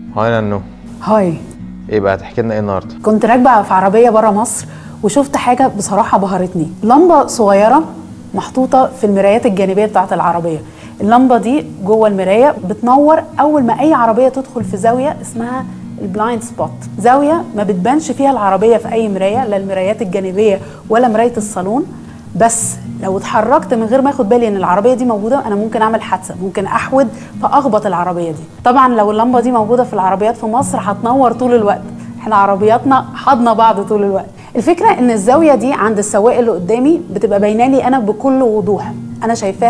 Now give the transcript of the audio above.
هاي نانو هاي ايه بقى تحكي لنا ايه النهارده كنت راكبه في عربيه بره مصر وشفت حاجه بصراحه بهرتني لمبه صغيره محطوطه في المرايات الجانبيه بتاعه العربيه اللمبه دي جوه المرايه بتنور اول ما اي عربيه تدخل في زاويه اسمها البلايند سبوت زاويه ما بتبانش فيها العربيه في اي مرايه لا المرايات الجانبيه ولا مرايه الصالون بس لو اتحركت من غير ما اخد بالي ان العربيه دي موجوده انا ممكن اعمل حادثه ممكن احود فاخبط العربيه دي طبعا لو اللمبه دي موجوده في العربيات في مصر هتنور طول الوقت احنا عربياتنا حاضنه بعض طول الوقت الفكره ان الزاويه دي عند السواق اللي قدامي بتبقى باينه لي انا بكل وضوح انا شايفاها